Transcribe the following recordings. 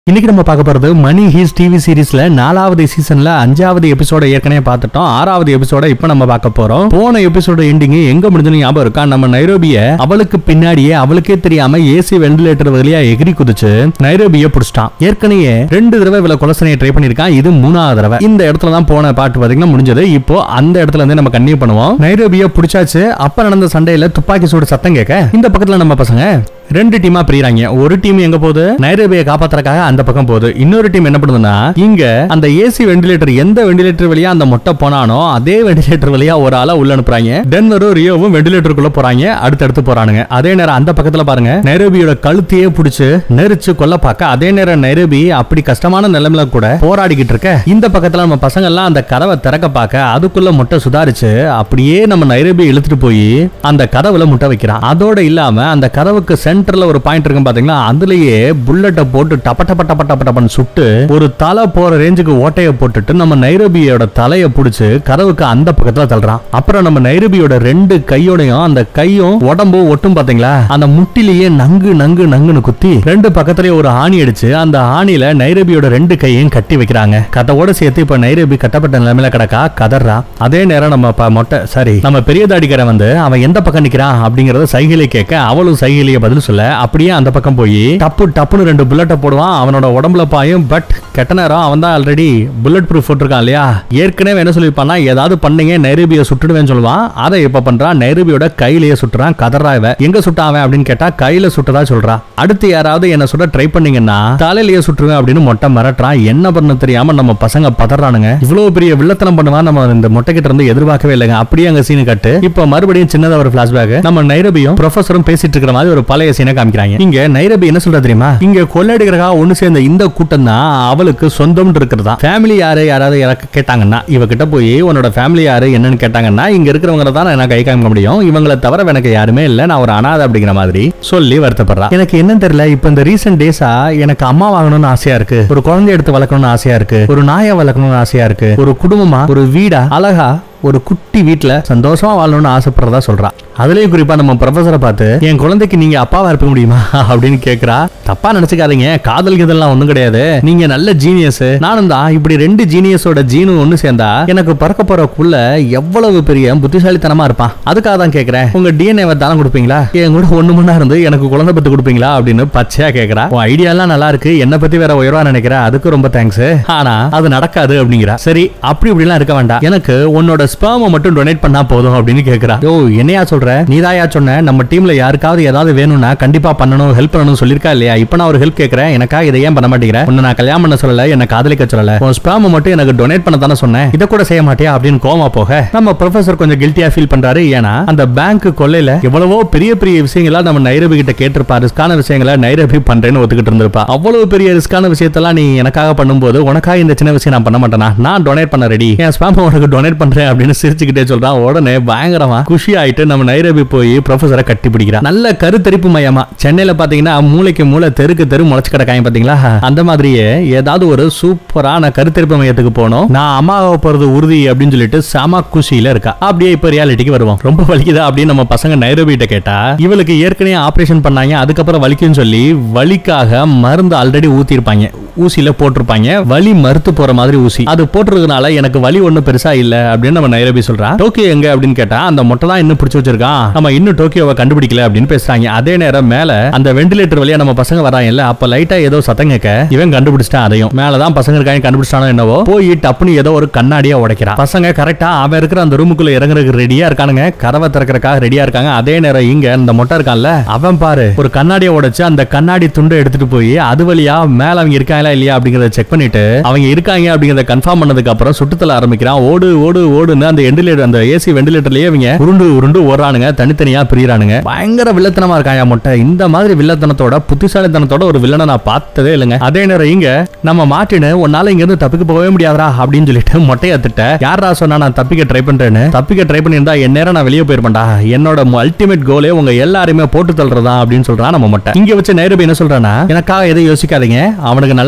இன்னைக்கு நம்ம பார்க்க போறது மணி ஹீஸ் டிவி சீரிஸ்ல நாலாவது சீசன்ல அஞ்சாவது எபிசோட ஏற்கனவே பார்த்துட்டோம் ஆறாவது எபிசோட இப்ப நம்ம பார்க்க போறோம் போன எபிசோட எண்டிங் எங்க முடிஞ்சுன்னு ஞாபகம் இருக்கா நம்ம நைரோபிய அவளுக்கு பின்னாடியே அவளுக்கே தெரியாம ஏசி வெண்டிலேட்டர் வழியா எகிரி குதிச்சு நைரோபிய புடிச்சிட்டான் ஏற்கனவே ரெண்டு தடவை இவள கொலசனையை ட்ரை பண்ணிருக்கான் இது மூணாவது தடவை இந்த இடத்துல தான் போன பாட்டு பாத்தீங்கன்னா முடிஞ்சது இப்போ அந்த இடத்துல இருந்து நம்ம கன்னியூ பண்ணுவோம் நைரோபிய புடிச்சாச்சு அப்ப நடந்த சண்டையில துப்பாக்கி சூடு சத்தம் கேட்க இந்த பக்கத்துல நம்ம பசங்க ரெண்டு டீமா பிரிறாங்க ஒரு டீம் எங்க போகுது நைரோபியை காப்பாத்துறதுக்காக அந்த பக்கம் போகுது இன்னொரு டீம் என்ன பண்ணுதுன்னா இங்க அந்த ஏசி வெண்டிலேட்டர் எந்த வெண்டிலேட்டர் வழியா அந்த மொட்டை போனானோ அதே வெண்டிலேட்டர் வழியா ஒரு ஆளா உள்ள அனுப்புறாங்க டென்வரும் ரியோவும் வெண்டிலேட்டருக்குள்ள போறாங்க அடுத்தடுத்து போறானுங்க அதே நேரம் அந்த பக்கத்துல பாருங்க நைரோபியோட கழுத்தையே புடிச்சு நெரிச்சு கொல்ல பார்க்க அதே நேரம் நைரோபி அப்படி கஷ்டமான நிலைமையில கூட போராடிக்கிட்டு இருக்க இந்த பக்கத்துல நம்ம பசங்க எல்லாம் அந்த கதவை திறக்க பார்க்க அதுக்குள்ள முட்டை சுதாரிச்சு அப்படியே நம்ம நைரோபி இழுத்துட்டு போய் அந்த கதவுல முட்டை வைக்கிறான் அதோட இல்லாம அந்த கதவுக்கு சென்டர்ல ஒரு பாயிண்ட் இருக்கும் பாத்தீங்களா அதுலயே புல்லட்டை போட்டு டப்ப டப்ப டப்ப டப்ப டப்பன்னு சுட்டு ஒரு தலை போற ரேஞ்சுக்கு ஓட்டைய போட்டுட்டு நம்ம நைரோபியோட தலைய புடிச்சு கதவுக்கு அந்த பக்கத்துல தள்ளுறான் அப்புறம் நம்ம நைரோபியோட ரெண்டு கையோடையும் அந்த கையும் உடம்பும் ஒட்டும் பாத்தீங்களா அந்த முட்டிலேயே நங்கு நங்கு நங்குன்னு குத்தி ரெண்டு பக்கத்துலயே ஒரு ஆணி அடிச்சு அந்த ஆணியில நைரோபியோட ரெண்டு கையையும் கட்டி வைக்கிறாங்க கதவோட சேர்த்து இப்ப நைரோபி கட்டப்பட்ட நிலைமையில கிடக்கா கதறா அதே நேரம் நம்ம ப- மொட்டை சாரி நம்ம பெரிய தாடிக்காரன் வந்து அவன் எந்த பக்கம் நிக்கிறான் அப்படிங்கறத சைகிலே கேட்க அவளும் சைகிலேயே பதில் சொல்ல அப்படியே அந்த பக்கம் போய் டப்பு டப்புன்னு ரெண்டு புல்லட்டை போடுவான் அவனோட உடம்புல பாயும் பட் கெட்ட நேரம் அவன் தான் ஆல்ரெடி புல்லட் ப்ரூஃப் போட்டிருக்கான் இல்லையா ஏற்கனவே என்ன சொல்லியிருப்பான்னா ஏதாவது பண்ணீங்க நைரூபியை சுட்டுடுவேன்னு சொல்லுவான் அதை இப்ப பண்றான் நைரூபியோட கையிலேயே சுட்டுறான் கதறா இவ எங்க சுட்டான் அவன் அப்படின்னு கேட்டா கையில சுட்டதா சொல்றா அடுத்து யாராவது என்ன சுட ட்ரை பண்ணீங்கன்னா தலையிலேயே சுட்டுருவேன் அப்படின்னு மொட்டை மிரட்டுறான் என்ன பண்ண தெரியாம நம்ம பசங்க பதறானுங்க இவ்வளவு பெரிய வில்லத்தனம் பண்ணுவான் நம்ம இந்த மொட்டை கிட்ட இருந்து எதிர்பார்க்கவே இல்லைங்க அப்படியே அங்க சீனு கட்டு இப்ப மறுபடியும் சின்னதா ஒரு பிளாஷ்பேக் நம்ம நைரபியும் ப்ரொஃபஸரும் பேசிட்டு இருக்கிற மாதிரி ஒரு பழைய சீனை காமிக்கிறாங்க இங்க நைரபி என்ன சொல்றா தெரியுமா இங்க கொள்ளையடிக்கிறக்காக ஒண்ணு சேர்ந்த இந்த கூட்டம் தான் அவளுக்கு சொந்தம் இருக்கிறதா ஃபேமிலி யாரு யாராவது யாராவது கேட்டாங்கன்னா இவகிட்ட போய் உன்னோட ஃபேமிலி யாரு என்னன்னு கேட்டாங்கன்னா இங்க இருக்கிறவங்கள தான் நான் கை காமிக்க முடியும் இவங்கள தவிர எனக்கு யாருமே இல்ல நான் ஒரு அனாதை அப்படிங்கிற மாதிரி சொல்லி வருத்தப்படுறா எனக்கு என்னன்னு தெரியல இப்ப இந்த ரீசெண்ட் டேஸா எனக்கு அம்மா வாங்கணும்னு ஆசையா இருக்கு ஒரு குழந்தை எடுத்து வளர்க்கணும்னு ஆசையா இருக்கு ஒரு நாயை வளர்க்கணும்னு ஆசையா இருக்கு ஒரு குடும்பமா ஒரு வீடா அழகா ஒரு குட்டி வீட்ல சந்தோஷமா வாழணும்னு ஆசைப்படுறதா சொல்றா அதுலயும் குறிப்பா நம்ம ப்ரொஃபஸரை பார்த்து என் குழந்தைக்கு நீங்க அப்பாவா இருக்க முடியுமா அப்படின்னு கேக்குறா தப்பா நினைச்சுக்காதீங்க காதல் இதெல்லாம் ஒண்ணும் கிடையாது நீங்க நல்ல ஜீனியஸ் நானும் தான் இப்படி ரெண்டு ஜீனியஸோட ஜீனும் ஒண்ணு சேர்ந்தா எனக்கு பிறக்க போற புள்ள எவ்வளவு பெரிய புத்திசாலித்தனமா இருப்பான் அதுக்காக தான் கேக்குறேன் உங்க டிஎன்ஏ தானம் கொடுப்பீங்களா என் கூட ஒண்ணு மணி இருந்து எனக்கு குழந்தை பத்து கொடுப்பீங்களா அப்படின்னு பச்சையா கேக்குறா உன் ஐடியா எல்லாம் நல்லா இருக்கு என்ன பத்தி வேற உயர்வா நினைக்கிற அதுக்கு ரொம்ப தேங்க்ஸ் ஆனா அது நடக்காது அப்படிங்கிறா சரி அப்படி இப்படி எல்லாம் இருக்க வேண்டாம் எனக்கு உன்னோட ஸ்பேம மட்டும் டொனேட் பண்ணா போதும் அப்படின்னு கேக்குறா யோ என்னையா சொல்ற நீதாயா சொன்ன நம்ம டீம்ல யாருக்காவது ஏதாவது வேணும்னா கண்டிப்பா பண்ணணும் ஹெல்ப் பண்ணணும் சொல்லிருக்கா இல்லையா இப்போ நான் ஒரு ஹெல்ப் கேக்குறேன் எனக்கா இதை ஏன் பண்ண மாட்டேங்கிற உன்னை நான் கல்யாணம் பண்ண சொல்லல என்ன காதலிக்க சொல்லல உன் ஸ்பேம மட்டும் எனக்கு டொனேட் பண்ண தானே சொன்னேன் இதை கூட செய்ய மாட்டியா அப்படின்னு கோமா போக நம்ம ப்ரொஃபசர் கொஞ்சம் கில்ட்டியா ஃபீல் பண்றாரு ஏன்னா அந்த பேங்க் கொள்ளையில எவ்வளவோ பெரிய பெரிய விஷயங்களா நம்ம நைரபி கிட்ட கேட்டிருப்பா ரிஸ்கான விஷயங்களை நைரபி பண்றேன்னு ஒத்துக்கிட்டு இருந்திருப்பா அவ்வளவு பெரிய ரிஸ்கான விஷயத்தெல்லாம் நீ எனக்காக பண்ணும்போது உனக்காக இந்த சின்ன விஷயம் நான் பண்ண மாட்டேனா நான் டொனேட் பண்ண ரெடி என் ஸ்பேம் உனக்கு டொனேட் பண்றேன் அப்படின்னு சிரிச்சுக்கிட்டே சொல்றான் உடனே பயங்கரமா குஷி ஆயிட்டு நம்ம நைரபி போய் ப்ரொஃபசரை கட்டி பிடிக்கிறான் நல்ல கருத்தரிப்பு மையமா சென்னையில பாத்தீங்கன்னா மூளைக்கு மூளை தெருக்கு தெரு முளைச்சு கிடக்காங்க பாத்தீங்களா அந்த மாதிரியே ஏதாவது ஒரு சூப்பரான கருத்தரிப்பு மையத்துக்கு போனோம் நான் அம்மாவை போறது உறுதி அப்படின்னு சொல்லிட்டு செம குஷியில இருக்கா அப்படியே இப்ப ரியாலிட்டிக்கு வருவோம் ரொம்ப வலிக்குதா அப்படின்னு நம்ம பசங்க நைரோபிட்ட கேட்டா இவளுக்கு ஏற்கனவே ஆபரேஷன் பண்ணாங்க அதுக்கப்புறம் வலிக்குன்னு சொல்லி வலிக்காக மருந்து ஆல்ரெடி ஊத்திருப்பாங்க ஊசியில போட்டிருப்பாங்க வலி மறுத்து போற மாதிரி ஊசி அது போட்டிருக்கனால எனக்கு வலி ஒண்ணும் பெருசா இல்ல அப்படின்னு நம்ம நைரோபி சொல்றா டோக்கியோ எங்க அப்படின்னு கேட்டா அந்த மொட்டை தான் இன்னும் பிடிச்சு வச்சிருக்கான் நம்ம இன்னும் டோக்கியோவை கண்டுபிடிக்கல அப்படின்னு பேசுறாங்க அதே நேரம் மேல அந்த வெண்டிலேட்டர் வழியா நம்ம பசங்க வராங்கல்ல அப்ப லைட்டா ஏதோ சத்தம் கேட்க இவன் கண்டுபிடிச்சிட்டான் அதையும் மேலதான் பசங்க இருக்காங்க கண்டுபிடிச்சானோ என்னவோ போய் டப்புனு ஏதோ ஒரு கண்ணாடியா உடைக்கிறான் பசங்க கரெக்டா அவன் இருக்கிற அந்த ரூமுக்குள்ள இறங்குறதுக்கு ரெடியா இருக்கானுங்க கதவை திறக்கறதுக்காக ரெடியா இருக்காங்க அதே நேரம் இங்க இந்த மொட்டை இருக்கான்ல அவன் பாரு ஒரு கண்ணாடியை உடைச்சு அந்த கண்ணாடி துண்டை எடுத்துட்டு போய் அது வழியா மேல அவங்க இருக்காங்களா இல்லையா அப்படிங்கறத செக் பண்ணிட்டு அவங்க இருக்காங்க அப்படிங்கறத கன்ஃபார்ம் பண்ணதுக்கு அப்புறம் சுட்டுத்தல ஆரம்பிக்கிறான் ஓடு ஓடு ஓடுன்னு அந்த வெண்டிலேட்டர் அந்த ஏசி வெண்டிலேட்டர்லயே இவங்க உருண்டு உருண்டு ஓடுறானுங்க தனித்தனியா பிரியறானுங்க பயங்கர வில்லத்தனமா இருக்காங்க மொட்டை இந்த மாதிரி வில்லத்தனத்தோட புத்திசாலித்தனத்தோட ஒரு வில்லனை நான் பார்த்ததே இல்லைங்க அதே நேரம் இங்க நம்ம மாட்டினு உன்னால இங்க இருந்து தப்பிக்க போகவே முடியாதா அப்படின்னு சொல்லிட்டு மொட்டையை திட்ட யாரா சொன்னா நான் தப்பிக்க ட்ரை பண்றேன்னு தப்பிக்க ட்ரை பண்ணியிருந்தா என் நேரம் நான் வெளியே போயிருப்பேன்டா என்னோட அல்டிமேட் கோலே உங்க எல்லாருமே போட்டு தள்ளுறதா அப்படின்னு சொல்றான் நம்ம மொட்டை இங்க வச்சு நைரபி என்ன சொல்றானா எனக்காக எதை யோசிக்காதீங்க அவனுக்கு நல்ல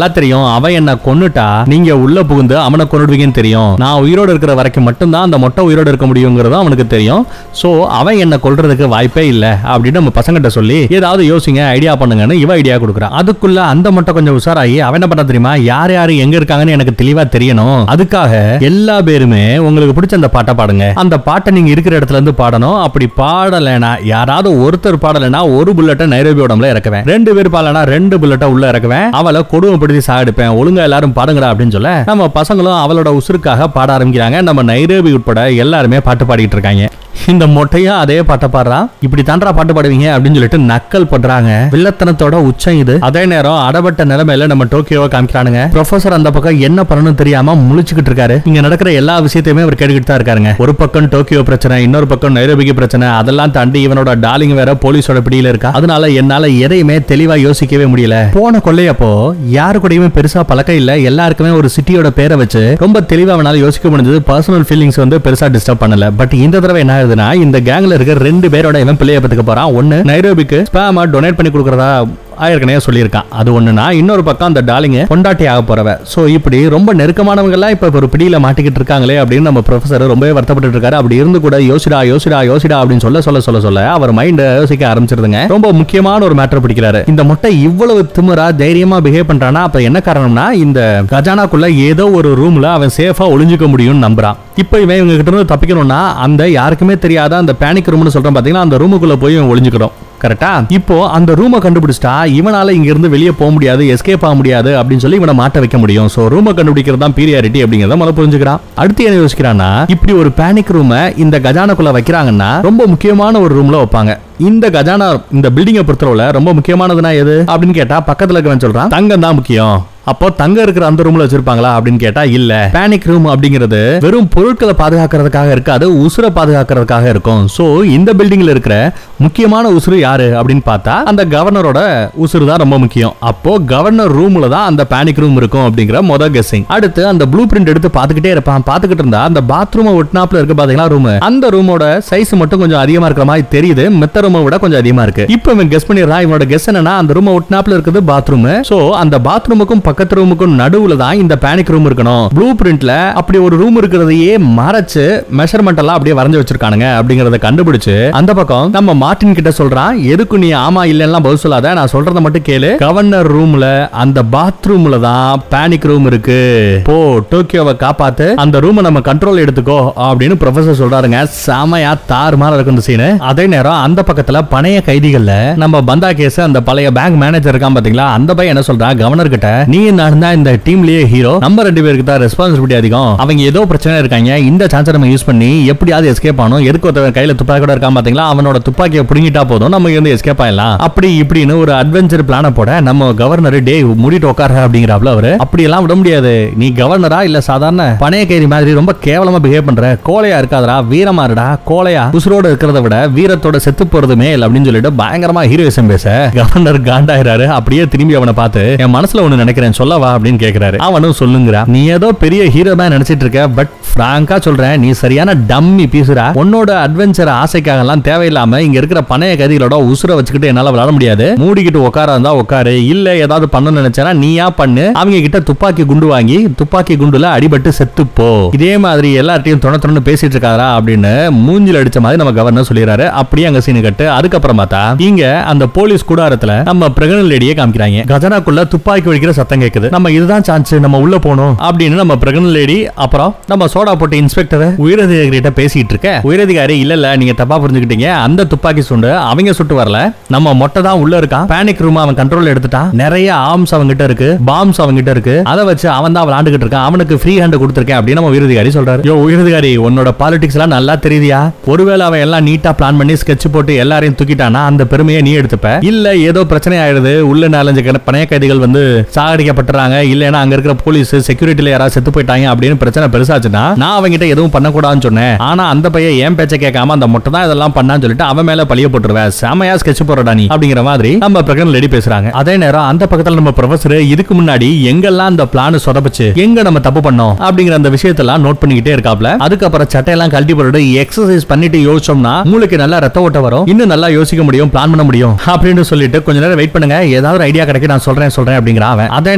நல்லா தெரியும் அவன் என்ன கொன்னுட்டா நீங்க உள்ள புகுந்து அவனை கொன்னுடுவீங்கன்னு தெரியும் நான் உயிரோட இருக்கிற வரைக்கும் மட்டும்தான் அந்த மொட்டை உயிரோட இருக்க முடியுங்கிறது அவனுக்கு தெரியும் சோ அவன் என்ன கொல்றதுக்கு வாய்ப்பே இல்ல அப்படின்னு நம்ம பசங்கிட்ட சொல்லி ஏதாவது யோசிங்க ஐடியா பண்ணுங்கன்னு இவ ஐடியா கொடுக்குறான் அதுக்குள்ள அந்த மொட்டை கொஞ்சம் உஷாராகி அவன் என்ன பண்ண தெரியுமா யார் யாரு எங்க இருக்காங்கன்னு எனக்கு தெளிவா தெரியணும் அதுக்காக எல்லா பேருமே உங்களுக்கு பிடிச்ச அந்த பாட்டை பாடுங்க அந்த பாட்டை நீங்க இருக்கிற இடத்துல இருந்து பாடணும் அப்படி பாடலைனா யாராவது ஒருத்தர் பாடலைனா ஒரு புல்லட்டை நைரோபி உடம்புல இறக்குவேன் ரெண்டு பேர் பாடலனா ரெண்டு புல்லட்டை உள்ள இறக்குவேன் அவளை கொடுமைப்படுத்தி சாகடிப்பேன் ஒழுங்கா எல்லாரும் பாடுங்கடா அப்படின்னு சொல்ல நம்ம பசங்களும் அவளோட உசுருக்காக பாட ஆரம்பிக்கிறாங்க நம்ம நைரோபி உட்பட எல்லாருமே பாட்டு பாடிட்டு இருக்காங்க இந்த மொட்டையும் அதே பாட்டை பாடுறான் இப்படி தாண்டா பாட்டு பாடுவீங்க அப்படின்னு சொல்லிட்டு நக்கல் பண்றாங்க வில்லத்தனத்தோட உச்சம் இது அதே நேரம் அடபட்ட நிலைமையில நம்ம டோக்கியோவை காமிக்கிறானுங்க ப்ரொஃபசர் அந்த பக்கம் என்ன பண்ணணும் தெரியாம முழிச்சுக்கிட்டு இருக்காரு இங்க நடக்கிற எல்லா விஷயத்தையுமே அவர் கேட்டுக்கிட்டு தான் இருக்காருங்க ஒரு பக்கம் டோக்கியோ பிரச்சனை இன்னொரு பக்கம் நைரோபிக்கு பிரச்சனை அதெல்லாம் தாண்டி இவனோட டார்லிங் வேற போலீஸோட பிடியில இருக்கா அதனால என்னால எதையுமே தெளிவா யோசிக்கவே முடியல போன கொள்ளையப்போ யாரு கூடயுமே பெருசா பழக்கம் இல்ல எல்லாருக்குமே ஒரு சிட்டியோட பேரை வச்சு ரொம்ப தெளிவா அவனால யோசிக்க முடிஞ்சது பர்சனல் ஃபீலிங்ஸ் வந்து பெருசா டிஸ்டர்ப் பண்ணல பட் இந்த தடவை என்ன ஆகுதுன்னா இந்த கேங்ல இருக்க ரெண்டு பேரோட இவன் பிள்ளைய பத்துக்க போறான் ஒன்னு நைரோபிக்கு ஸ்பேமா டொனேட் பண்ணி கொடுக்கறதா ஆயிரக்கனையா சொல்லியிருக்கான் அது ஒண்ணுனா இன்னொரு பக்கம் அந்த டாலிங்க பொண்டாட்டி ஆக போறவ சோ இப்படி ரொம்ப நெருக்கமானவங்க எல்லாம் இப்ப ஒரு பிடியில மாட்டிக்கிட்டு இருக்காங்களே அப்படின்னு நம்ம ப்ரொஃபசர் ரொம்பவே வருத்தப்பட்டு இருக்காரு அப்படி இருந்து கூட யோசிடா யோசிடா யோசிடா அப்படின்னு சொல்ல சொல்ல சொல்ல சொல்ல அவர் மைண்ட யோசிக்க ஆரம்பிச்சிருதுங்க ரொம்ப முக்கியமான ஒரு மேட்டர் பிடிக்கிறாரு இந்த முட்டை இவ்வளவு திமிரா தைரியமா பிஹேவ் பண்றானா அப்ப என்ன காரணம்னா இந்த கஜானாக்குள்ள ஏதோ ஒரு ரூம்ல அவன் சேஃபா ஒளிஞ்சுக்க முடியும்னு நம்புறான் இப்போ இவன் இவங்க கிட்ட இருந்து தப்பிக்கணும்னா அந்த யாருக்குமே தெரியாத அந்த பேனிக் ரூம்னு சொல்றோம் பாத்தீங்கன்னா அந்த ரூமுக்குள்ள போய் இவன் ஒளிஞ்சுக்கிறோம் கரெக்டா இப்போ அந்த ரூமை கண்டுபிடிச்சிட்டா இவனால இங்க இருந்து வெளியே போக முடியாது எஸ்கேப் ஆக முடியாது அப்படின்னு சொல்லி இவனை மாட்ட வைக்க முடியும் சோ ரூமை கண்டுபிடிக்கிறது தான் பீரியாரிட்டி அப்படிங்கறத முதல்ல புரிஞ்சுக்கிறான் அடுத்து என்ன யோசிக்கிறான்னா இப்படி ஒரு பேனிக் ரூமை இந்த கஜானாக்குள்ள வைக்கிறாங்கன்னா ரொம்ப முக்கியமான ஒரு ரூம்ல வைப்பாங்க இந்த கஜானா இந்த பில்டிங்கை பொறுத்தளவுல ரொம்ப முக்கியமானதுனா எது அப்படின்னு கேட்டா பக்கத்துல இருக்கவன் சொல்றான் தங்கம் தான் முக்கியம் அப்போ தங்க இருக்கிற அந்த ரூம்ல வச்சிருப்பாங்களா அப்படின்னு கேட்டா இல்ல பேனிக் ரூம் அப்படிங்கிறது வெறும் பொருட்களை பாதுகாக்கிறதுக்காக இருக்காது உசுரை பாதுகாக்கிறதுக்காக இருக்கும் சோ இந்த பில்டிங்ல இருக்கிற முக்கியமான உசுறு யாரு அப்படின்னு பார்த்தா அந்த கவர்னரோட உசுறு தான் ரொம்ப முக்கியம் அப்போ கவர்னர் ரூம்ல தான் அந்த பேனிக் ரூம் இருக்கும் அப்படிங்கிற முத கெஸிங் அடுத்து அந்த ப்ளூ பிரிண்ட் எடுத்து பார்த்துக்கிட்டே இருப்பான் பார்த்துக்கிட்டு இருந்தா அந்த பாத்ரூம் ஒட்டினாப்ல இருக்கு பாத்தீங்களா ரூம் அந்த ரூமோட சைஸ் மட்டும் கொஞ்சம் அதிகமா இருக்கிற மாதிரி தெரியுது மெத்த ரூமை விட கொஞ்சம் அதிகமா இருக்கு இப்போ இவன் கெஸ் பண்ணிடுறான் இவனோட கெஸ் என்னன்னா அந்த ரூம் ஒட்டினாப்ல இருக்குது பாத்ரூம் சோ அந்த பாத்ரூமுக்கும் பக்கத்து ரூமுக்கும் நடுவுல தான் இந்த பேனிக் ரூம் இருக்கணும் ப்ளூ பிரிண்ட்ல அப்படி ஒரு ரூம் இருக்கிறதையே மறைச்சு மெஷர்மெண்ட் எல்லாம் அப்படியே வரைஞ்சு வச்சிருக்கானுங்க அப்படிங்கறத கண்டுபிடிச்சு அந்த பக்கம் நம்ம மார்ட்டின் கிட்ட சொல்றான் எதுக்கு நீ ஆமா இல்லன்னா பதில் சொல்லாத நான் சொல்றத மட்டும் கேளு கவர்னர் ரூம்ல அந்த பாத்ரூம்ல தான் பேனிக் ரூம் இருக்கு போ டோக்கியோவை காப்பாத்து அந்த ரூமை நம்ம கண்ட்ரோல் எடுத்துக்கோ அப்படின்னு ப்ரொஃபசர் சொல்றாருங்க செமையா தாறுமாறா இருக்கும் இந்த சீனு அதே நேரம் அந்த பக்கத்துல பணைய கைதிகள்ல நம்ம பந்தா கேஸ் அந்த பழைய பேங்க் மேனேஜர் இருக்கான் பாத்தீங்களா அந்த பையன் என்ன சொல்றான் கவர்னர் கிட்ட நீ நான் தான் இந்த டீம்லயே ஹீரோ நம்ம ரெண்டு பேருக்கு தான் ரெஸ்பான்சிபிலிட்டி அதிகம் அவங்க ஏதோ பிரச்சனை இருக்காங்க இந்த சான்ஸை நம்ம யூஸ் பண்ணி எப்படியாவது எஸ்கேப் ஆகணும் எதுக்கு ஒருத்தவன் கையில துப்பாக்கி கூட இருக்கான் பாத்தீங்களா அவனோட துப்பாக்கியை புடுங்கிட்டா போதும் நம்ம இருந்து எஸ்கேப் ஆயிடலாம் அப்படி இப்படின்னு ஒரு அட்வென்ச்சர் பிளான போட நம்ம கவர்னர் டே மூடிட்டு உட்கார அப்படிங்கிறாப்ல அவரு அப்படி எல்லாம் விட முடியாது நீ கவர்னரா இல்ல சாதாரண பணைய கைதி மாதிரி ரொம்ப கேவலமா பிஹேவ் பண்ற கோலையா இருக்காதடா வீரமா இருடா கோலையா உசுரோட இருக்கிறத விட வீரத்தோட செத்து போறது மேல் அப்படின்னு சொல்லிட்டு பயங்கரமா ஹீரோயிசம் பேச கவர்னர் காண்டாயிராரு அப்படியே திரும்பி அவனை பார்த்து என் மனசுல ஒண்ணு நினைக்கிறேன் சொல்லவா அப்படின்னு கேக்குறாரு அவனும் சொல்லுங்கிறா நீ ஏதோ பெரிய ஹீரோ தான் நினைச்சிட்டு இருக்க பட் பிராங்கா சொல்றேன் நீ சரியான டம்மி பீசுறா உன்னோட அட்வென்ச்சர் ஆசைக்காக எல்லாம் தேவையில்லாம இங்க இருக்கிற பணைய கதிகளோட உசுர வச்சுக்கிட்டு என்னால விளையாட முடியாது மூடிக்கிட்டு உட்கார இருந்தா உட்காரு இல்ல ஏதாவது பண்ண நினைச்சேனா நீயா பண்ணு அவங்க கிட்ட துப்பாக்கி குண்டு வாங்கி துப்பாக்கி குண்டுல அடிபட்டு செத்து போ இதே மாதிரி எல்லார்ட்டையும் தொண தொணன்னு பேசிட்டு இருக்காரா அப்படின்னு மூஞ்சில அடிச்ச மாதிரி நம்ம கவர்னர் சொல்லிடுறாரு அப்படியே அங்க சீனு கட்டு அதுக்கப்புறம் பார்த்தா இங்க அந்த போலீஸ் கூடாரத்துல நம்ம பிரகனல் லேடியை காமிக்கிறாங்க கஜனாக்குள்ள துப்பாக்கி வெடிக்கிற சத்தம் கேக்குது நம்ம இதுதான் சான்ஸ் நம்ம உள்ள போகணும் அப்படின்னு நம்ம பிரகனல் லேடி அப்புறம் நம்ம சோடா போட்ட இன்ஸ்பெக்டர் உயரதிகாரிகிட்ட பேசிட்டு இருக்க உயரதிகாரி இல்ல இல்ல நீங்க தப்பா புரிஞ்சுக்கிட்டீங்க அந்த துப்பாக்கி சுண்டு அவங்க சுட்டு வரல நம்ம மொட்டை தான் உள்ள இருக்கான் பேனிக் ரூம் அவன் கண்ட்ரோல் எடுத்துட்டான் நிறைய ஆர்ம்ஸ் அவங்கிட்ட இருக்கு பாம்ஸ் அவங்கிட்ட இருக்கு அதை வச்சு அவன் தான் விளாண்டுகிட்டு இருக்கான் அவனுக்கு ஃப்ரீ ஹேண்ட் கொடுத்துருக்கேன் அப்படின்னு நம்ம உயரதிகாரி சொல்றாரு யோ உயரதிகாரி உன்னோட பாலிடிக்ஸ் எல்லாம் நல்லா தெரியுதியா ஒருவேளை அவன் எல்லாம் நீட்டா பிளான் பண்ணி ஸ்கெட்ச் போட்டு எல்லாரையும் தூக்கிட்டானா அந்த பெருமையை நீ எடுத்துப்ப இல்ல ஏதோ பிரச்சனை ஆயிடுது உள்ள நாலஞ்சு கண- பணைய கைதிகள் வந்து சாகடிக்கப்பட்டுறாங்க இல்லைன்னா அங்க இருக்கிற போலீஸ் செக்யூரிட்டில யாராவது செத்து போயிட்டாங்க அப்படின்னு பிரச்சனை பெருசாச்சுன்னா நான் அவங்கிட்ட எதுவும் பண்ணக்கூடாதுன்னு சொன்னேன் ஆனா அந்த பையன் ஏன் பேச்ச கேட்காம அந்த மொட்டை தான் இதெல்லாம் பண்ணான்னு சொல்லிட்டு அவன் மேல பழிய போட்டுருவேன் செமையா ஸ்கெட்ச் போறடா நீ அப்படிங்கிற மாதிரி நம்ம பிரகன் ரெடி பேசுறாங்க அதே நேரம் அந்த பக்கத்துல நம்ம ப்ரொஃபசர் இதுக்கு முன்னாடி எங்கெல்லாம் அந்த பிளான் சொதப்புச்சு எங்க நம்ம தப்பு பண்ணோம் அப்படிங்கிற அந்த விஷயத்தெல்லாம் நோட் பண்ணிக்கிட்டே இருக்காப்ல அதுக்கப்புறம் சட்டையெல்லாம் கழட்டி போட்டுட்டு எக்ஸசைஸ் பண்ணிட்டு யோசிச்சோம்னா மூளைக்கு நல்லா ரத்த ஓட்ட வரும் இன்னும் நல்லா யோசிக்க முடியும் பிளான் பண்ண முடியும் அப்படின்னு சொல்லிட்டு கொஞ்ச நேரம் வெயிட் பண்ணுங்க ஏதாவது ஒரு ஐடியா கிடைக்கும் நான் சொல்றேன் சொல்றேன் அப்படிங்கிற அவன் அதே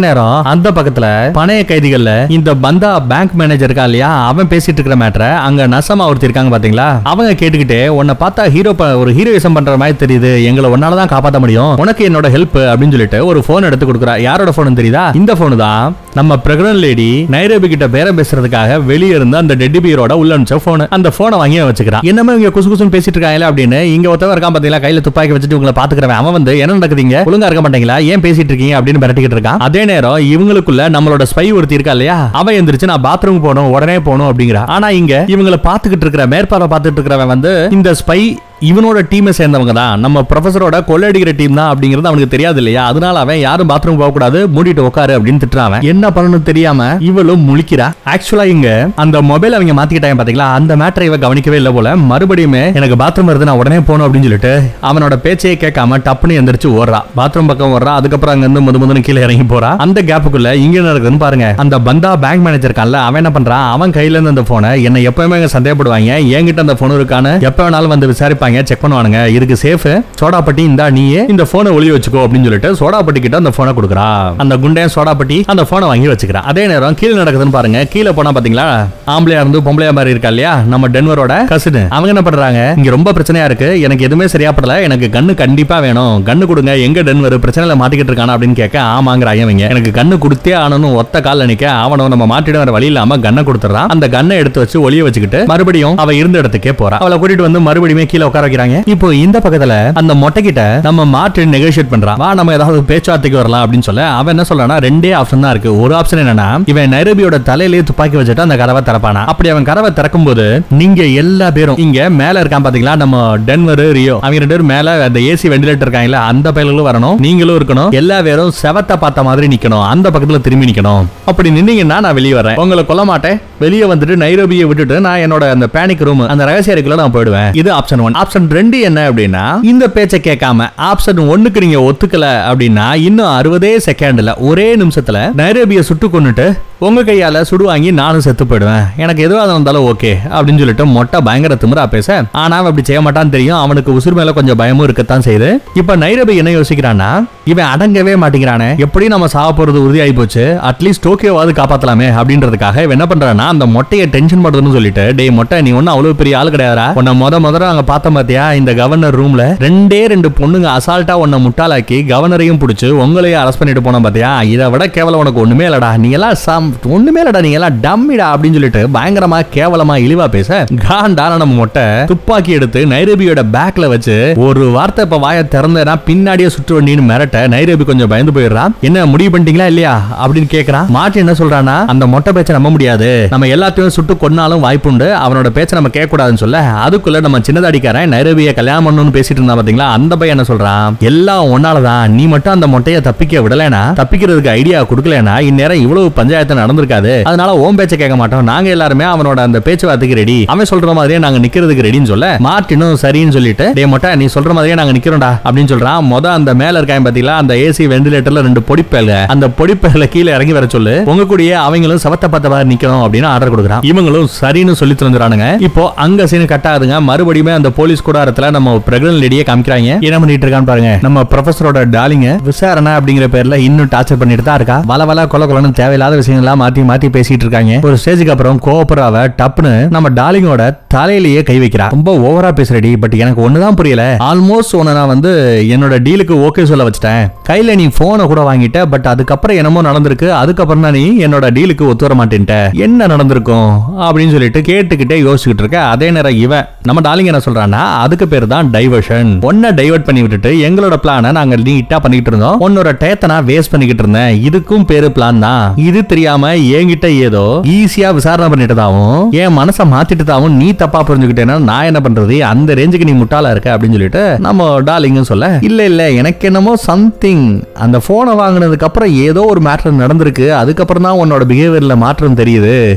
நேரம் அந்த பக்கத்துல பணைய கைதிகள்ல இந்த பந்தா பேங்க் மேனேஜர் இருக்கா இல்லையா அவன் பேசிட்டு இருக்கிற மேட்டரை அங்க நசமா ஒருத்தர் இருக்காங்க பாத்தீங்களா அவங்க கேட்டுக்கிட்டே உன்னை பார்த்தா ஹீரோ ஒரு ஹீரோயிசம் பண்ற மாதிரி தெரியுது எங்களை உன்னால தான் காப்பாத்த முடியும் உனக்கு என்னோட ஹெல்ப் அப்படின்னு சொல்லிட்டு ஒரு போன் எடுத்து கொடுக்குறா யாரோட போன் தெரியுதா இந்த போன் தான் நம்ம பிரெக்னன்ட் லேடி நைரோபி கிட்ட பேரம் பேசுறதுக்காக வெளியே இருந்து அந்த டெட்டி பியரோட உள்ள அனுப்பிச்ச போன் அந்த போனை வாங்கி அவன் வச்சுக்கிறான் என்னமே இங்க குசு குசுன்னு பேசிட்டு இருக்காங்களா அப்படின்னு இங்க ஒருத்தவன் இருக்கான் பாத்தீங்களா கையில துப்பாக்கி வச்சுட்டு உங்களை பாத்துக்கிறவன் அவன் வந்து என்ன நடக்குதுங்க ஒழுங்கா இருக்க மாட்டீங்களா ஏன் பேசிட்டு இருக்கீங்க அப்படின்னு மிரட்டிக்கிட்டு இருக்கான் அதே நேரம் இவங்களுக்குள்ள நம்மளோட ஸ்பை ஒருத்தி இருக்கா இல்லையா அவன் எந்திரிச்சு நான் பாத்ரூம் போகணும் உடனே போகணும் அப்படிங்கிறா ஆனா இங்க இவங்களை பாத்துக்கிட்டு இருக்கிற மேற்பார்வை பார்த்துட்டு இருக்கிறவன் வந்து இந்த ஸ்பை இவனோட டீமை சேர்ந்தவங்க தான் நம்ம ப்ரொஃபஸரோட கொள்ளடிக்கிற டீம் தான் அப்படிங்கிறது அவனுக்கு தெரியாது இல்லையா அதனால அவன் யாரும் பாத்ரூம் போக கூடாது மூடிட்டு உட்காரு அப்படின்னு திட்டுறான் அவன். என்ன பண்ணணும் தெரியாம இவளும் முழிக்கிறா ஆக்சுவலா இங்க அந்த மொபைல் அவங்க மாத்திக்கிட்டாங்க பாத்தீங்களா அந்த மேட்டரை இவ கவனிக்கவே இல்லை போல மறுபடியுமே எனக்கு பாத்ரூம் வருது நான் உடனே போகணும் அப்படின்னு சொல்லிட்டு அவனோட பேச்சையே கேட்காம டப்புன்னு எந்திரிச்சு ஓடுறா பாத்ரூம் பக்கம் ஓடுறா அதுக்கப்புறம் அங்க இருந்து முது முதுன்னு கீழே இறங்கி போறா அந்த கேப்புக்குள்ள இங்க என்ன நடக்குதுன்னு பாருங்க அந்த பந்தா பேங்க் மேனேஜர் இருக்கான்ல அவன் என்ன பண்றான் அவன் கையில இருந்து அந்த போனை என்ன எப்பவுமே இங்க சந்தேகப்படுவாங்க என்கிட்ட அந்த போன் இருக்கான்னு எப்ப வேணாலும் வந்து விசாரிப்பாங்க செக் பண்ணுவானுங்க இதுக்கு சேஃப் சோடாப்பட்டி இந்தா நீயே இந்த போனை ஒளி வச்சுக்கோ அப்படின்னு சொல்லிட்டு சோடாப்பட்டி கிட்ட அந்த போனை கொடுக்குறா அந்த குண்டையன் சோடாப்பட்டி அந்த போனை வாங்கி வச்சுக்கிறான் அதே நேரம் கீழே நடக்குதுன்னு பாருங்க கீழே போனா பாத்தீங்களா ஆம்பளையா இருந்து பொம்பளையா மாதிரி இருக்கா இல்லையா நம்ம டென்வரோட கசின் அவங்க என்ன பண்றாங்க இங்க ரொம்ப பிரச்சனையா இருக்கு எனக்கு எதுவுமே சரியா படல எனக்கு கண்ணு கண்டிப்பா வேணும் கண்ணு கொடுங்க எங்க டென்வர் பிரச்சனையில மாட்டிக்கிட்டு இருக்கானா அப்படின்னு கேட்க ஆமாங்கிற ஐயவங்க எனக்கு கண்ணு கொடுத்தே ஆனணும் ஒத்த கால்ல நிக்க அவனும் நம்ம மாட்டிட வர வழி இல்லாம கண்ணை கொடுத்துறான் அந்த கண்ணை எடுத்து வச்சு ஒளிய வச்சுக்கிட்டு மறுபடியும் அவ இருந்த இடத்துக்கே போறா அவளை கூட்டிட்டு வந்து மறுபடியும் கீழே உட்கார வைக்கிறாங்க இப்போ இந்த பக்கத்துல அந்த மொட்டை கிட்ட நம்ம மார்டின் நெகோஷியேட் பண்றான் வா நம்ம ஏதாவது பேச்சுவார்த்தைக்கு வரலாம் அப்படின்னு சொல்ல அவன் என்ன சொல்றானா ரெண்டே ஆப்ஷன் தான் இருக்கு ஒரு ஆப்ஷன் என்னன்னா இவன் நைரோபியோட தலையிலேயே துப்பாக்கி வச்சுட்டு அந்த கதவை திறப்பானா அப்படி அவன் கதவை திறக்கும் போது நீங்க எல்லா பேரும் இங்க மேல இருக்கான் பாத்தீங்களா நம்ம டென்வர் ரியோ அவங்க ரெண்டு பேரும் மேல அந்த ஏசி வெண்டிலேட்டர் இருக்காங்களா அந்த பயல்களும் வரணும் நீங்களும் இருக்கணும் எல்லா பேரும் செவத்தை பார்த்த மாதிரி நிக்கணும் அந்த பக்கத்துல திரும்பி நிக்கணும் அப்படி நின்னீங்கன்னா நான் வெளியே வரேன் உங்களை கொல்ல மாட்டேன் வெளியே வந்துட்டு நைரோபியை விட்டுட்டு நான் என்னோட அந்த பேனிக் ரூம் அந்த ரகசிய அறைக்குள்ள நான் போயிடுவேன் இது ஆப்ஷன் ஒன் ஆப்ஷன் ரெண்டு என்ன அப்படின்னா இந்த பேச்சை கேட்காம ஆப்ஷன் ஒண்ணுக்கு நீங்க ஒத்துக்கல அப்படின்னா இன்னும் அறுபதே செகண்ட்ல ஒரே நிமிஷத்துல நைரோபியை சுட்டு கொண்டுட்டு உங்க கையால சுடு வாங்கி நானும் செத்து போயிடுவேன் எனக்கு எதுவாக இருந்தாலும் ஓகே அப்படின்னு சொல்லிட்டு மொட்டை பயங்கர திமிரா பேச ஆனா அவன் அப்படி செய்ய மாட்டான்னு தெரியும் அவனுக்கு உசுர் மேல கொஞ்சம் பயமும் இருக்கத்தான் செய்யுது இப்ப நைரோபி என்ன யோசிக்கிறான்னா இவன் அடங்கவே மாட்டேங்கிறானே எப்படி நம்ம சாக போறது உறுதியாகி போச்சு அட்லீஸ்ட் டோக்கியோவாவது காப்பாத்தலாமே அப்படின்றதுக்காக இவன் என்ன பண்றான்னா அந்த மொட்டையை டென்ஷன் பண்றதுன்னு சொல்லிட்டு டேய் மொட்டை நீ ஒன்னும் அவ்வளவு பெரிய ஆள் கிடையாதா உன்னை முத முதல்ல அங்க பார்த்த பாத்தியா இந்த கவர்னர் ரூம்ல ரெண்டே ரெண்டு பொண்ணுங்க அசால்ட்டா உன்னை முட்டாளாக்கி கவர்னரையும் பிடிச்சு உங்களையும் அரெஸ்ட் பண்ணிட்டு போன பாத்தியா இதை விட கேவலம் உனக்கு ஒண்ணுமே இல்லடா நீ எல்லாம் சம் ஒண்ணுமே இல்லடா நீங்க எல்லாம் டம்மிடா அப்படின்னு சொல்லிட்டு பயங்கரமா கேவலமா இழிவா பேச காண்டான நம்ம மொட்டை துப்பாக்கி எடுத்து நைரோபியோட பேக்ல வச்சு ஒரு வார்த்தை இப்ப வாயை திறந்தேன்னா பின்னாடியே சுற்று வண்டின்னு மிரட்ட நைரோபி கொஞ்சம் பயந்து போயிடுறான் என்ன முடிவு பண்ணிட்டீங்களா இல்லையா அப்படின்னு கேக்குறான் மாட்டி என்ன சொல்றானா அந்த மொட்டை பேச்சை நம்ப முடியாது நம்ம எல்லாத்தையும் சுட்டு கொன்னாலும் வாய்ப்புண்டு அவனோட பேச்சை நம்ம கேட்க கூடாதுன்னு சொல்ல அதுக்குள்ள நம்ம சின்னதாடிக்காரன் நைரோபியை கல்யாணம் பண்ணணும்னு பேசிட்டு இருந்தா பாத்தீங்களா அந்த பையன் என்ன சொல்றான் எல்லாம் ஒன்னாலதான் நீ மட்டும் அந்த மொட்டையை தப்பிக்க விடலைனா தப்பிக்கிறதுக்கு ஐடியா கொடுக்கலனா இந்நேரம் இவ்வளவு பஞ்சாயத்து நடந்திருக்காது அதனால ஓம் பேச்சை கேட்க மாட்டோம் நாங்க எல்லாருமே அவனோட அந்த பேச்சுவார்த்தைக்கு ரெடி அவன் சொல்ற மாதிரியே நாங்க நிக்கிறதுக்கு ரெடின்னு சொல்ல மார்ட்டினும் சரின்னு சொல்லிட்டு டே மொட்டை நீ சொல்ற மாதிரியே நாங்க நிக்கிறோம்டா அப்படின்னு சொல்றான் மொத அந்த மேல இருக்கான் பாத்தீங்களா அந்த ஏசி வெண்டிலேட்டர்ல ரெண்டு பொடிப்பேல அந்த பொடிப்பேல கீழே இறங்கி வர சொல்லு உங்க கூடயே அவங்களும் சவத்த பார்த்த மாதிரி நிக்கணும் அப்படின்னு ஆர்டர் கொடுக்குறான் இவங்களும் சரின்னு சொல்லி தந்துறானுங்க இப்போ அங்க சீன் கட் ஆகுதுங்க மறுபடியுமே அந்த போலீஸ் கூடாரத்துல நம்ம பிரெக்னன்ட் லேடியை காமிக்கிறாங்க என்ன பண்ணிட்டு இருக்கான்னு பாருங்க நம்ம ப்ரொஃபஸரோட டாலிங்க விசாரணை அப்படிங்கிற பேர்ல இன்னும் டார்ச்சர் பண்ணிட்டு தான் இருக்கா வள வள கொல கொலன்னு தேவையில்லாத விஷயங்கள்லாம் மாத்தி மாத்தி பேசிட்டு இருக்காங்க ஒரு ஸ்டேஜுக்கு அப்புறம் கோபுராவ டப்புன்னு நம்ம டாலிங்கோட தலையிலேயே கை வைக்கிறா ரொம்ப ஓவரா பேசுறடி பட் எனக்கு ஒண்ணுதான் புரியல ஆல்மோஸ்ட் உன்னை நான் வந்து என்னோட டீலுக்கு ஓகே சொல்ல வச்சிட்டேன் கையில நீ போனை கூட வாங்கிட்ட பட் அதுக்கப்புறம் என்னமோ நடந்திருக்கு அதுக்கப்புறம் தான் நீ என்னோட டீலுக்கு ஒத்து வர மாட்டேன்ட்ட என்ன நடந்திருக்கும் அப்படின்னு சொல்லிட்டு கேட்டுக்கிட்டே யோசிச்சுக்கிட்டு இருக்க அதே நேரம் இவன் நம்ம டாலிங் என்ன சொல்றான்னா அதுக்கு பேர் தான் டைவர்ஷன் ஒன்ன டைவர்ட் பண்ணி விட்டுட்டு எங்களோட பிளான நாங்க நீட்டா பண்ணிக்கிட்டு இருந்தோம் உன்னோட டயத்தை நான் வேஸ்ட் பண்ணிக்கிட்டு இருந்தேன் இதுக்கும் பேரு பிளான் தான் இது தெரியாம என்கிட்ட ஏதோ ஈஸியா விசாரணை பண்ணிட்டதாவும் என் மனசை மாத்திட்டதாவும் நீ தப்பா புரிஞ்சுக்கிட்டேன்னா நான் என்ன பண்றது அந்த ரேஞ்சுக்கு நீ முட்டாளா இருக்க அப்படின்னு சொல்லிட்டு நம்ம டாலிங்கும் சொல்ல இல்ல இல்ல எனக்கு என்னமோ சம்திங் அந்த போனை வாங்கினதுக்கு அப்புறம் ஏதோ ஒரு மேட்டர் நடந்திருக்கு அதுக்கப்புறம் தான் உன்னோட பிஹேவியர்ல மாற்றம் தெரியுது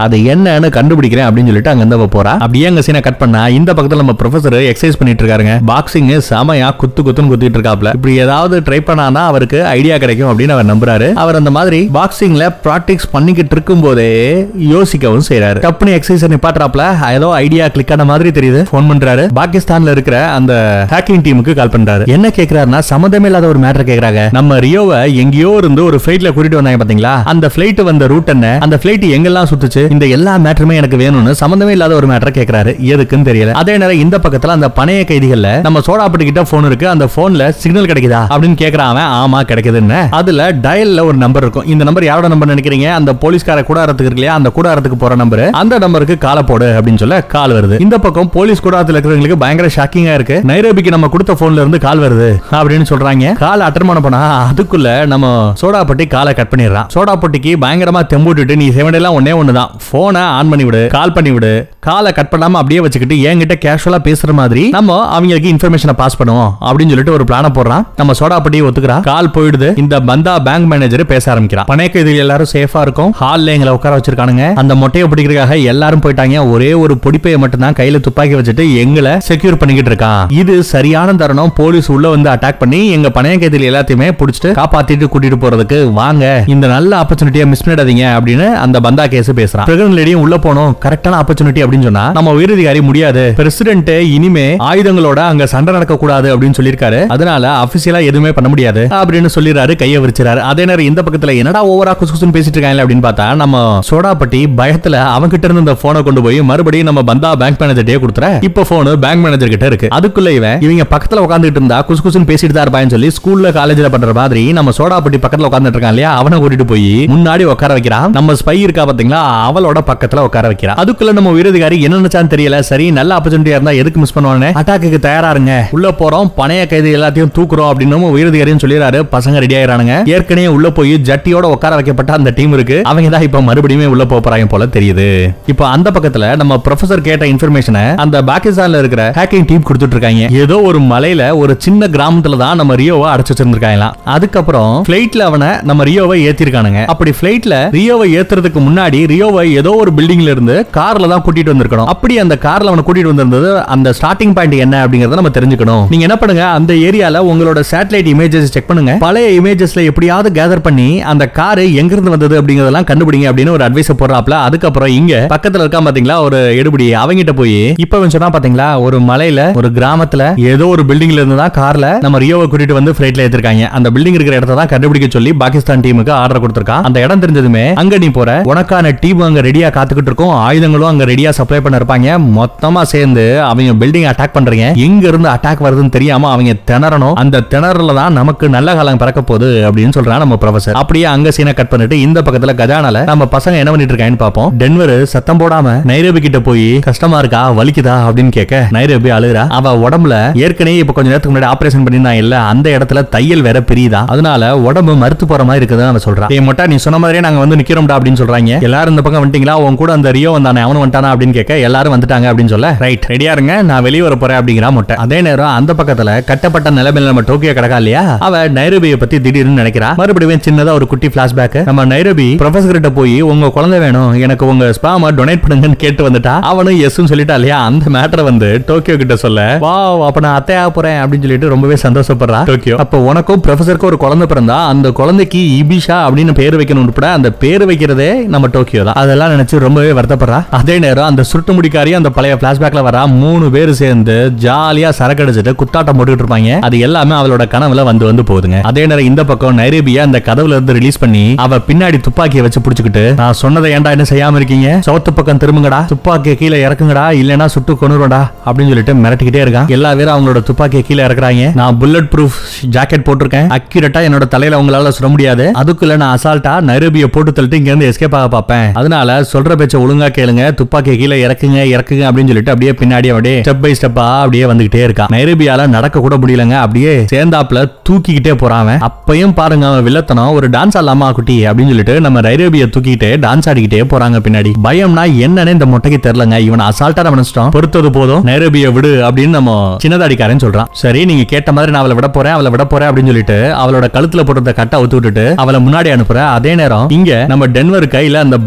அது என்னன்னு கண்டுபிடிக்கிறேன் அப்படின்னு சொல்லிட்டு அங்க இருந்து அவ போறா அப்படியே அங்க சீனை கட் பண்ணா இந்த பக்கத்துல நம்ம ப்ரொஃபசர் எக்ஸசைஸ் பண்ணிட்டு இருக்காருங்க பாக்ஸிங் செமையா குத்து குத்துன்னு குத்திட்டு இருக்காப்ல இப்படி ஏதாவது ட்ரை பண்ணானா அவருக்கு ஐடியா கிடைக்கும் அப்படின்னு அவர் நம்புறாரு அவர் அந்த மாதிரி பாக்ஸிங்ல பிராக்டிஸ் பண்ணிக்கிட்டு இருக்கும் போதே யோசிக்கவும் செய்யறாரு டப்புனு எக்ஸசைஸ் நிப்பாட்டுறாப்ல ஏதோ ஐடியா கிளிக் ஆன மாதிரி தெரியுது ஃபோன் பண்றாரு பாகிஸ்தான்ல இருக்கிற அந்த ஹேக்கிங் டீமுக்கு கால் பண்றாரு என்ன கேக்குறாருன்னா சம்மந்தமே இல்லாத ஒரு மேட்டர் கேக்குறாங்க நம்ம ரியோவை எங்கேயோ இருந்து ஒரு ஃபிளைட்ல கூட்டிட்டு வந்தாங்க பாத்தீங்களா அந்த ஃபிளைட் வந்த ரூட் என்ன அந்த ஃபிளைட் எங்கெல்லாம் சுத்துச்சு இந்த எல்லா மேட்டருமே எனக்கு வேணும்னு சம்மந்தமே இல்லாத ஒரு மேட்டர் கேக்குறாரு எதுக்குன்னு தெரியல அதே நேரம் இந்த பக்கத்துல அந்த பணைய கைதிகள்ல நம்ம சோடாப்பட்டு கிட்ட போன் இருக்கு அந்த போன்ல சிக்னல் கிடைக்குதா அப்படின்னு கேக்குறான் அவன் ஆமா கிடைக்குதுன்னு அதுல டயல்ல ஒரு நம்பர் இருக்கும் இந்த நம்பர் யாரோட நம்பர் நினைக்கிறீங்க அந்த போலீஸ்கார கூடாரத்துக்கு இருக்கு இல்லையா அந்த கூடாரத்துக்கு போற நம்பர் அந்த நம்பருக்கு காலை போடு அப்படின்னு சொல்ல கால் வருது இந்த பக்கம் போலீஸ் கூடாரத்துல இருக்கிறவங்களுக்கு பயங்கர ஷாக்கிங்கா இருக்கு நைரோபிக்கு நம்ம கொடுத்த போன்ல இருந்து கால் வருது அப்படின்னு சொல்றாங்க கால் அட்டன் பண்ண போனா அதுக்குள்ள நம்ம சோடாப்பட்டி காலை கட் பண்ணிடுறான் சோடாப்பட்டிக்கு பயங்கரமா தெம்புட்டுட்டு நீ செவனெல்லாம் ஒன்னே ஒண்ணுதான் போனை ஆன் பண்ணி விடு கால் பண்ணி விடு காலை கட் பண்ணாம அப்படியே வச்சுக்கிட்டு என்கிட்ட கேஷுவலா பேசுற மாதிரி நம்ம அவங்களுக்கு இன்ஃபர்மேஷனை பாஸ் பண்ணுவோம் அப்படின்னு சொல்லிட்டு ஒரு பிளான போடுறான் நம்ம சோடாப்பட்டி ஒத்துக்கிறா கால் போயிடுது இந்த பந்தா பேங்க் மேனேஜர் பேச ஆரம்பிக்கிறான் பணக்க இதில் எல்லாரும் சேஃபா இருக்கும் ஹால்ல எங்களை உட்கார வச்சிருக்கானுங்க அந்த மொட்டையை பிடிக்கிறதுக்காக எல்லாரும் போயிட்டாங்க ஒரே ஒரு பொடிப்பையை மட்டும் தான் கையில துப்பாக்கி வச்சுட்டு எங்களை செக்யூர் பண்ணிக்கிட்டு இருக்கான் இது சரியான தருணம் போலீஸ் உள்ள வந்து அட்டாக் பண்ணி எங்க பணைய கைதில் எல்லாத்தையுமே பிடிச்சிட்டு காப்பாத்திட்டு கூட்டிட்டு போறதுக்கு வாங்க இந்த நல்ல ஆப்பர்ச்சுனிட்டியை மிஸ் பண்ணிடாதீங்க அப்படின்னு அந்த பந்தா கேஸ் பேசுறான் பிரெக்னன்ட் லேடியும் உள்ள போனோம் கரெக்டான ஆப்பர்ச்சுனிட்டி அப்படின்னு சொன்னா நம்ம உயரதிகாரி முடியாது பிரசிடென்ட் இனிமே ஆயுதங்களோட அங்க சண்டை நடக்க கூடாது அப்படின்னு சொல்லியிருக்காரு அதனால அபிஷியலா எதுவுமே பண்ண முடியாது அப்படின்னு சொல்லிடுறாரு கையை விரிச்சிறாரு அதே நேரம் இந்த பக்கத்துல என்னடா ஓவரா குசு குசுன்னு பேசிட்டு இருக்காங்க அப்படின்னு பார்த்தா நம்ம சோடாப்பட்டி பயத்துல அவங்க கிட்ட இருந்து இந்த போனை கொண்டு போய் மறுபடியும் நம்ம பந்தா பேங்க் மேனேஜர்டே கொடுத்துற இப்ப போன் பேங்க் மேனேஜர் கிட்ட இருக்கு அதுக்குள்ள இவன் இவங்க பக்கத்துல உட்காந்துட்டு இருந்தா குசு குசுன்னு பேசிட்டு தான் இருப்பான்னு சொல்லி ஸ்கூல்ல காலேஜ்ல பண்ற மாதிரி நம்ம சோடாப்பட்டி பக்கத்துல உட்காந்துட்டு இருக்கான் இல்லையா அவனை கூட்டிட்டு போய் முன்னாடி உட்கார வைக்கிறான் நம்ம ஸ்பை இருக்கா பாத்தீங்களா அவளோட பக்கத்துல உட்கார வைக்கிறான் அதுக்குள்ள நம்ம விருதுகாரி என்ன நினைச்சான்னு தெரியல சரி நல்ல ஆப்பர்ச்சுனிட்டியா இருந்தா எதுக்கு மிஸ் பண்ணுவானே அட்டாக்கு தயாரா இருங்க உள்ள போறோம் பணைய கைது எல்லாத்தையும் தூக்குறோம் அப்படின்னு விருதுகாரின்னு சொல்லிடுறாரு பசங்க ரெடி ஆயிரானுங்க ஏற்கனவே உள்ள போய் ஜட்டியோட உட்கார வைக்கப்பட்ட அந்த டீம் இருக்கு அவங்க தான் இப்ப மறுபடியும் உள்ள போக போறாங்க போல தெரியுது இப்போ அந்த பக்கத்துல நம்ம ப்ரொஃபசர் கேட்ட இன்ஃபர்மேஷனை அந்த பாகிஸ்தான்ல இருக்கிற ஹேக்கிங் டீம் கொடுத்துட்டு இருக்காங்க ஏதோ ஒரு மலையில ஒரு சின்ன கிராமத்துல தான் நம்ம ரியோவை அடைச்சு வச்சிருந்திருக்காங்களாம் அதுக்கப்புறம் பிளைட்ல அவனை நம்ம ரியோவை ஏத்திருக்கானுங்க அப்படி பிளைட்ல ரியோவை ஏத்துறதுக்கு முன்னாடி ரியோவை ஏதோ ஒரு பில்டிங்ல இருந்து கார்ல தான் கூட்டிட்டு வந்திருக்கணும் அப்படி அந்த கார்ல அவனை கூட்டிட்டு வந்திருந்தது அந்த ஸ்டார்டிங் பாயிண்ட் என்ன அப்படிங்கறத நம்ம தெரிஞ்சுக்கணும் நீங்க என்ன பண்ணுங்க அந்த ஏரியால உங்களோட சேட்டலைட் இமேஜஸ் செக் பண்ணுங்க பழைய இமேஜஸ்ல எப்படியாவது கேதர் பண்ணி அந்த கார் எங்க இருந்து வந்தது அப்படிங்கறதெல்லாம் கண்டுபிடிங்க அப்படின்னு ஒரு அட்வைஸ் போடுறாப்ல அதுக்கப்புறம் இங்க பக்கத்துல இருக்கா பாத்தீங்களா ஒரு எடுபடி அவங்கிட்ட போய் இப்ப இவன் சொன்னா பாத்தீங்களா ஒரு மலையில ஒரு கிராமத்துல ஏதோ ஒரு பில்டிங்ல இருந்து தான் கார்ல நம்ம ரியோவை கூட்டிட்டு வந்து ஃபிளைட்ல ஏத்திருக்காங்க அந்த பில்டிங் இருக்கிற இடத்த தான் கண்டுபிடிக்க சொல்லி பாகிஸ்தான் டீமுக்கு ஆர்டர் கொடுத்திருக்கான் அந்த இடம் தெரிஞ்சதுமே அங்க நீ போற உனக்கான டீம் அங்க ரெடியா காத்துக்கிட்டு இருக்கும் ஆயுதங்களும் அங்க ரெடியா சப்ளை பண்ண இருப்பாங்க மொத்தமா சேர்ந்து அவங்க பில்டிங் அட்டாக் பண்றீங்க எங்க இருந்து அட்டாக் வருதுன்னு தெரியாம அவங்க திணறணும் அந்த திணறல தான் நமக்கு நல்ல காலம் பிறக்க போகுது அப்படின்னு சொல்றான் நம்ம ப்ரொஃபசர் அப்படியே அங்க சீனை கட் பண்ணிட்டு இந்த பக்கத்துல கஜானால நம்ம பசங்க என்ன பண்ணிட்டு இருக்காங்கன்னு பாப்போம் டென்வர் சத்தம் போடாம நைரோபி கிட்ட போய் கஷ்டமா இருக்கா வலிக்குதா அப்படின்னு கேட்க நைரோபி அழுகுறா அவ உடம்புல ஏற்கனவே இப்ப கொஞ்ச நேரத்துக்கு முன்னாடி ஆபரேஷன் பண்ணிருந்தான் இல்ல அந்த இடத்துல தையல் வேற பிரியுதா அதனால உடம்பு மறுத்து போற மாதிரி இருக்குதுன்னு அவன் சொல்றான் ஏ மொட்டா நீ சொன்ன மாதிரியே நாங்க வந்து நிக்கிறோம்டா அப்படின்னு சொல்றாங்க எல்லாரும் இந்த பக்கம் வந்துட்டீங்களா உன் கூட அந்த ரியோ வந்தானே அவனு வந்துட்டானா அப்படின்னு கேட்க எல்லாரும் வந்துட்டாங்க அப்படின்னு சொல்ல ரைட் ரெடியா இருங்க நான் வெளியே வர போறேன் அப்படிங்கிறா மொட்டை அதே நேரம் அந்த பக்கத்துல கட்டப்பட்ட நிலைமையில நம்ம டோக்கியோ கிடக்கா இல்லையா அவ நைரோபியை பத்தி திடீர்னு நினைக்கிறா மறுபடியும் சின்னதா ஒரு குட்டி பிளாஷ்பேக் நம்ம நைரோபி ப்ரொஃபசர் கிட்ட போய் உங்க குழந்தை வேணும் எனக்கு உங்க ஸ்பாம டொனேட் பண்ணுங்கன்னு கேட்டு வந்துட்டா அவனும் எஸ்ன்னு சொல்லிட்டா இல்லையா அந்த மேட்டரை வந்து டோக்கியோ கிட்ட சொல்ல வா அப்ப நான் அத்தையா போறேன் அப்படின்னு சொல்லிட்டு ரொம்பவே சந்தோஷப்படுறா டோக்கியோ அப்ப உனக்கும் ப்ரொஃபசருக்கும் ஒரு குழந்தை பிறந்தா அந்த குழந்தைக்கு இபிஷா அப்படின்னு பேர் வைக்கணும் உட்பட அந்த பேர் வைக்கிறதே நம்ம டோக்கியோ தான் அதெல்லாம் நினைச்சு ரொம்பவே வருத்தப்படுறா அதே நேரம் அந்த சுருட்டு முடிக்காரி அந்த பழைய பிளாஷ்பேக்ல வரா மூணு பேர் சேர்ந்து ஜாலியா சரக்கு அடிச்சிட்டு குத்தாட்டம் போட்டுட்டு இருப்பாங்க அது எல்லாமே அவளோட கனவுல வந்து வந்து போகுதுங்க அதே நேரம் இந்த பக்கம் நைரேபியா அந்த கதவுல இருந்து ரிலீஸ் பண்ணி அவ பின்னாடி துப்பாக்கியை வச்சு புடிச்சுக்கிட்டு நான் சொன்னதை ஏன்டா என்ன செய்யாம இருக்கீங்க சவுத்து பக்கம் திரும்புங்கடா துப்பாக்கியை கீழே இறக்குங்கடா இல்லனா சுட்டு கொண்டுருடா அப்படின்னு சொல்லிட்டு மிரட்டிக்கிட்டே இருக்கான் எல்லா பேரும் அவங்களோட துப்பாக்கியை கீழே இறக்குறாங்க நான் புல்லட் ப்ரூஃப் ஜாக்கெட் போட்டிருக்கேன் அக்யூரேட்டா என்னோட தலையில உங்களால சுட முடியாது அதுக்குள்ள நான் அசால்ட்டா நைரோபியை போட்டு தள்ளிட்டு இங்க இருந்து எஸ்கேப் ஆக பார்ப்பேன் அதனால சொல்ற பேச்ச ஒழுங்கா கேளுங்க துப்பாக்கியை கீழே இறக்குங்க இறக்குங்க அப்படின்னு சொல்லிட்டு அப்படியே பின்னாடி அப்படியே ஸ்டெப் பை ஸ்டெப்பா அப்படியே வந்துகிட்டே இருக்கான் நைரோபியால நடக்க கூட முடியலங்க அப்படியே சேர்ந்தாப்புல தூக்கிக்கிட்டே போறான் அவன். அப்பயும் பாருங்க அவன் வில்லத்தனம் ஒரு டான்ஸ் ஆடலாமா குட்டி அப்படின்னு சொல்லிட்டு நம்ம நைரோபியை தூக்கிட்டு டான்ஸ் ஆடிக்கிட்டே போறாங்க பின்னாடி பயம்னா என்னன்னு இந்த மொட்டைக்கு தெரியலங்க இவன் அசால்ட்டா நினைச்சிட்டோம் பொறுத்தது போதும் நைரோபியை விடு அப்படின்னு நம்ம சின்னதாடிக்காரன் சொல்றான் சரி நீங்க கேட்ட மாதிரி நான் அவளை விட போறேன் அவளை விட போறேன் அப்படின்னு சொல்லிட்டு அவளோட கழுத்துல போட்டிருந்த கட்டை அவுத்து விட்டுட்டு அவளை முன்னாடி அனுப்புற அதே நேரம் இங்க நம்ம டென்வர் கையில அந்த பாம ரிலீஸ்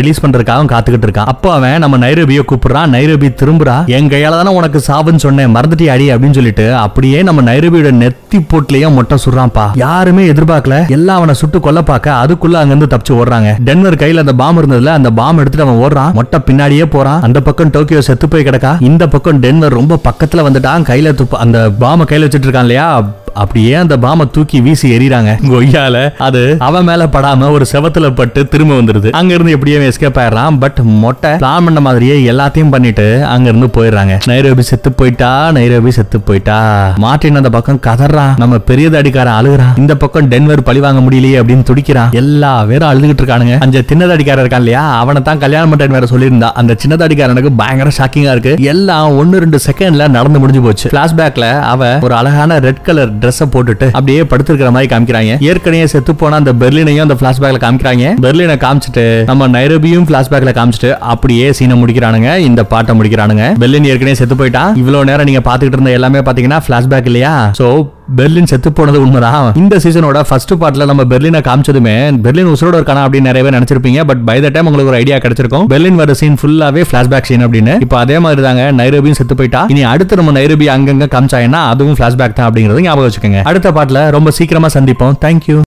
ரிலீஸ் பண்றதுக்காக காத்துக்கிட்டு இருக்கான் அப்போ அவன் நம்ம நைரோபியை கூப்பிடுறான் நைரோபி திரும்புறா என் கையால தானே உனக்கு சாவுன்னு சொன்னேன் மறந்துட்டி அடி அப்படின்னு சொல்லிட்டு அப்படியே நம்ம நைரோபியோட நெத்தி போட்லயே மொட்டை சுடுறான்ப்பா யாருமே எதிர்பார்க்கல எல்லாம் அவனை சுட்டு கொல்ல பார்க்க அதுக்குள்ள அங்க இருந்து தப்பிச்சு ஓடுறாங்க டென்வர் கையில அந்த பாம் இருந்ததுல அந்த பாம் எடுத்துட்டு அவன் ஓடுறான் மொட்டை பின்னாடியே போறான் அந்த பக்கம் டோக்கியோ செத்து போய் கிடக்கா இந்த பக்கம் டென்வர் ரொம்ப பக்கத்துல வந்துட்டான் கையில துப்ப அந்த பாம கையில வச்சிட்டு இருக்கான் இல்லையா அப்படியே அந்த பாம தூக்கி வீசி எறிறாங்க கொய்யால அது அவன் மேல படாம ஒரு செவத்துல பட்டு திரும்ப வந்துருது அங்க இருந்து எப்படியே எஸ்கேப் ஆயிடுறான் பட் மொட்டை பிளான் பண்ண மாதிரியே எல்லாத்தையும் பண்ணிட்டு அங்க இருந்து போயிடுறாங்க நைரோபி செத்து போயிட்டா நைரோபி செத்து போயிட்டா மார்ட்டின் அந்த பக்கம் கதறான் நம்ம பெரிய தாடிக்காரன் அழுகுறான் இந்த பக்கம் டென்வர் பழி வாங்க முடியலையே அப்படின்னு துடிக்கிறான் எல்லா பேரும் அழுதுகிட்டு இருக்கானுங்க அந்த சின்ன தாடிக்காரன் இருக்கான் இல்லையா அவனை தான் கல்யாணம் பண்றேன்னு வேற சொல்லியிருந்தா அந்த சின்ன தாடிக்காரனுக்கு பயங்கர ஷாக்கிங்கா இருக்கு எல்லாம் ஒன்னு ரெண்டு செகண்ட்ல நடந்து முடிஞ்சு போச்சு பிளாஷ்பேக்ல அவ ஒரு அழகான ரெட் கலர் Dress போட்டுட்டு அப்படியே படுத்திருக்கிற மாதிரி காமிக்கிறாங்க ஏற்கனவே செத்து போன அந்த பெர்லினையும் அந்த பிளாஷ்பேக்ல காமிக்கிறாங்க பெர்லினை காமிச்சிட்டு நம்ம நைரோபியும் பிளாஷ்பேக்ல காமிச்சிட்டு அப்படியே சீனை முடிக்கிறானுங்க இந்த பாட்டை முடிக்கிறானுங்க பெர்லின் ஏற்கனவே செத்து போயிட்டான் இவ்வளவு நேரம் நீங்க பாத்துக்கிட்டு இருந்த எல்லாமே பாத்தீங்கன்னா பிளாஷ்பேக் இல்லையா சோ பெர்லின் செத்து போனது உண்மைதான் இந்த சீசனோட ஃபர்ஸ்ட் பார்ட்ல நம்ம பெர்லினை காமிச்சதுமே பெர்லின் உசுரோட இருக்கானா அப்படின்னு நிறைய பேர் நினைச்சிருப்பீங்க பட் பை த டைம் உங்களுக்கு ஒரு ஐடியா கிடைச்சிருக்கும் பெர்லின் வர சீன் ஃபுல்லாவே பிளாஷ்பேக் சீன் அப்படின்னு இப்போ அதே மாதிரி தாங்க நைரோபியும் செத்து போயிட்டா இனி அடுத்து நம்ம நைரோபி அங்கங்க காமிச்சாங்கன்னா அதுவும் பிளாஷ்பேக் தான் அப்படிங்கறது ஞாபகம் வச்சுக்கோங்க அடுத்த பாட்டுல ரொம்ப சீக்கிரமா சந்திப்போம் தேங்க்யூ